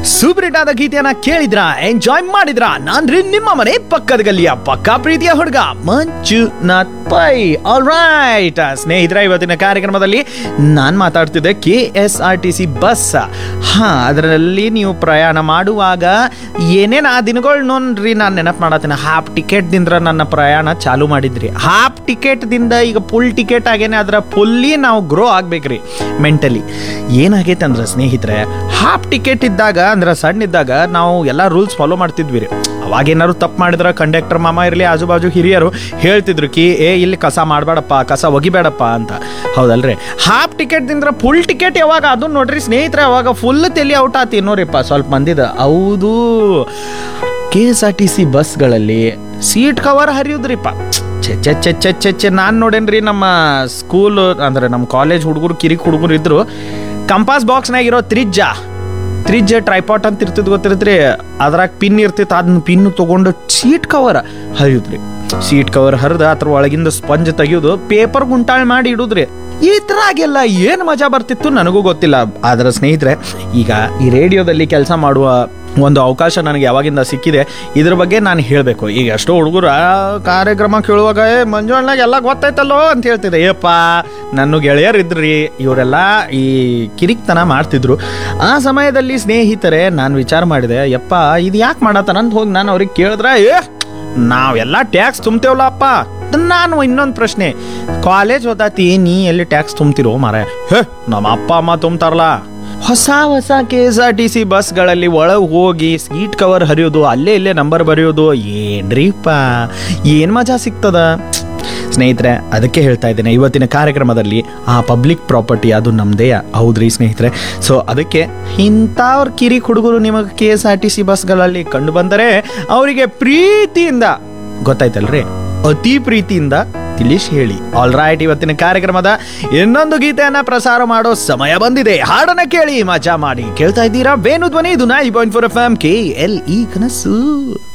super hit ಆದ ಗೀತೆಯನ್ನ ಕೇಳಿದ್ರ ಎಂಜಾಯ್ ಮಾಡಿದ್ರ ನಾನ್ರಿ ನಿಮ್ಮ ಮನೆ ಪಕ್ಕದ ಗಲ್ಲಿಯ ಪಕ್ಕಾ ಪ್ರೀತಿಯ ಹುಡುಗ ಮಂಜುನಾಥ್ ಪೈ ಆಲ್ ರೈಟ್ ಸ್ನೇಹಿತರ ಇವತ್ತಿನ ಕಾರ್ಯಕ್ರಮದಲ್ಲಿ ನಾನು ಮಾತಾಡ್ತಿದ್ದೆ K S R T C bus ಹಾ ಅದರಲ್ಲಿ ನೀವು ಪ್ರಯಾಣ ಮಾಡುವಾಗ ಏನೇನು ಆ ದಿನಗಳು ನೋಡ್ರಿ ನಾನು ನೆನಪು ಮಾಡತ್ತೀನಿ ಹಾಫ್ ಟಿಕೆಟ್ದಿಂದ ನನ್ನ ಪ್ರಯಾಣ ಚಾಲು ಮಾಡಿದ್ರಿ ಹಾಫ್ ಟಿಕೆಟ್ದಿಂದ ಈಗ ಫುಲ್ ಟಿಕೆಟ್ ಆಗೇನೆ ಅದರ ಫುಲ್ಲಿ ನಾವು ಗ್ರೋ ಆಗ್ಬೇಕ್ರಿ ಮೆಂಟಲಿ ಏನಾಗೈತೆ ಅಂದ್ರೆ ಸ್ನೇಹಿತರೆ ಹಾಫ್ ಟಿಕೆಟ್ ಇದ್ದಾಗ ಅಂದ್ರೆ ಸಣ್ಣ ಇದ್ದಾಗ ನಾವು ಎಲ್ಲ ರೂಲ್ಸ್ ಫಾಲೋ ಮಾಡ್ತಿದ್ವಿ ರೀ ಅವಾಗ ಏನಾದ್ರು ತಪ್ಪು ಮಾಡಿದ್ರೆ ಕಂಡಕ್ಟರ್ ಮಾಮ ಇರಲಿ ಆಜು ಬಾಜು ಹಿರಿಯರು ಹೇಳ್ತಿದ್ರು ಕಿ ಏ ಇಲ್ಲಿ ಕಸ ಮಾಡಬೇಡಪ್ಪ ಕಸ ಒಗಿಬೇಡಪ್ಪ ಅಂತ ಹೌದಲ್ರಿ ಹಾಫ್ ಟಿಕೆಟ್ದಿಂದ ಫುಲ್ ಟಿಕೆಟ್ ಯಾವಾಗ ಅದು ನೋಡ್ರಿ ಸ್ನೇಹಿತರೆ ಅವಾಗ ಫುಲ್ ತಲೆ ಔಟ್ ಆತಿ ನೋರಿಪ್ಪ ಸ್ವಲ್ಪ ಮಂದಿದ ಹೌದು K S R T C ಬಸ್ಗಳಲ್ಲಿ ಸೀಟ್ ಕವರ್ ಹರಿಯುದ್ರಿಪ್ಪ ಛೆ ಛೆ ಛೆ ಛೆ ಛೆ ಛೆ ನಾನು ನೋಡೇನ್ರಿ ನಮ್ಮ ಸ್ಕೂಲ್ ಅಂದ್ರೆ ನಮ್ಮ ಕಾಲೇಜ್ ಹುಡುಗರು ಕಿರಿಕ್ ಹುಡುಗರು ಇದ್ರು ಕಂಪಾಸ್ ಬಾಕ್ಸ್ನಾಗ ಇರೋ ತ್ರಿಜ್ಜ ತ್ರಿಜ್ಜ ಟ್ರೈಪಾಟ್ ಅಂತ ಇರ್ತಿದ್ ಗೊತ್ತಿರತ್ರಿ ಅದ್ರಾಗ ಪಿನ್ ಇರ್ತಿತ್ತು ಅದನ್ನ ಪಿನ್ ತಗೊಂಡು ಸೀಟ್ ಕವರ್ ಹರಿಯುದ್ರಿ ಸೀಟ್ ಕವರ್ ಹರಿದ ಅದ್ರ ಒಳಗಿಂದ ಸ್ಪಂಜ್ ತೆಗಿಯೋದು ಪೇಪರ್ ಗುಂಟಾಳ್ ಮಾಡಿ ಇಡುದ್ರಿ ಈ ಥರಾಗೆಲ್ಲ ಏನು ಮಜಾ ಬರ್ತಿತ್ತು ನನಗೂ ಗೊತ್ತಿಲ್ಲ ಆದ್ರೆ ಸ್ನೇಹಿತರೆ ಈಗ ಈ ರೇಡಿಯೋದಲ್ಲಿ ಕೆಲಸ ಮಾಡುವ ಒಂದು ಅವಕಾಶ ನನಗೆ ಯಾವಾಗಿಂದ ಸಿಕ್ಕಿದೆ ಇದ್ರ ಬಗ್ಗೆ ನಾನು ಹೇಳಬೇಕು ಈಗ ಎಷ್ಟೋ ಹುಡುಗರು ಆ ಕಾರ್ಯಕ್ರಮ ಕೇಳುವಾಗ ಏ ಮಂಜುಣ್ಣಾಗ ಎಲ್ಲ ಗೊತ್ತಾಯ್ತಲ್ಲೋ ಅಂತ ಹೇಳ್ತಿದ್ದೆ ಏಪ್ಪ ನನ್ನ ಗೆಳೆಯರು ಇದ್ರಿ ಇವರೆಲ್ಲ ಈ ಕಿರಿಕ್ತನ ಮಾಡ್ತಿದ್ರು ಆ ಸಮಯದಲ್ಲಿ ಸ್ನೇಹಿತರೆ ನಾನು ವಿಚಾರ ಮಾಡಿದೆ ಯಪ್ಪ ಇದು ಯಾಕೆ ಮಾಡತ್ತಾನ ಅಂತ ಹೋಗಿ ನಾನು ಅವ್ರಿಗೆ ಕೇಳಿದ್ರೆ ಏ ನಾವೆಲ್ಲ ಟ್ಯಾಕ್ಸ್ ತುಂಬ್ತೇವಲ್ಲಪ್ಪ ನಾನು ಇನ್ನೊಂದು ಪ್ರಶ್ನೆ ಕಾಲೇಜ್ ಓದಾತಿ ನೀ ಎಲ್ಲಿ ಟ್ಯಾಕ್ಸ್ ತುಂಬ್ತಿರೋ ಮಾರ ಹೇ ನಮ್ಮ ಅಪ್ಪ ಅಮ್ಮ ತುಂಬ್ತಾರಲ್ಲ ಹೊಸ ಹೊಸ K S R T C ಬಸ್ಗಳಲ್ಲಿ ಒಳಗೆ ಹೋಗಿ ಸೀಟ್ ಕವರ್ ಹರಿಯೋದು ಅಲ್ಲೇ ಇಲ್ಲೇ ನಂಬರ್ ಬರೆಯೋದು ಏನ್ರಿಪ್ಪ ಏನು ಮಜಾ ಸಿಗ್ತದ ಸ್ನೇಹಿತರೆ ಅದಕ್ಕೆ ಹೇಳ್ತಾ ಇದ್ದೇನೆ ಇವತ್ತಿನ ಕಾರ್ಯಕ್ರಮದಲ್ಲಿ ಆ ಪಬ್ಲಿಕ್ ಪ್ರಾಪರ್ಟಿ ಅದು ನಮ್ಮದೇ ಹೌದ್ರಿ ಸ್ನೇಹಿತರೆ ಸೊ ಅದಕ್ಕೆ ಇಂಥವ್ರ ಕಿರಿ ಹುಡುಗರು ನಿಮಗೆ K S R T C ಬಸ್ಗಳಲ್ಲಿ ಕಂಡು ಬಂದರೆ ಅವರಿಗೆ ಪ್ರೀತಿಯಿಂದ ಗೊತ್ತಾಯ್ತಲ್ರಿ ಅತಿ ಪ್ರೀತಿಯಿಂದ ತಿಳಿಸಿ ಹೇಳಿ ಆಲ್ ರೈಟ್ ಇವತ್ತಿನ ಕಾರ್ಯಕ್ರಮದ ಇನ್ನೊಂದು ಗೀತೆಯನ್ನ ಪ್ರಸಾರ ಮಾಡೋ ಸಮಯ ಬಂದಿದೆ ಹಾಡನ್ನ ಕೇಳಿ ಮಜಾ ಮಾಡಿ ಕೇಳ್ತಾ ಇದ್ದೀರಾ ವೇಣು ಧ್ವನಿ ಇದು nine point four F M K L E ಕನಸು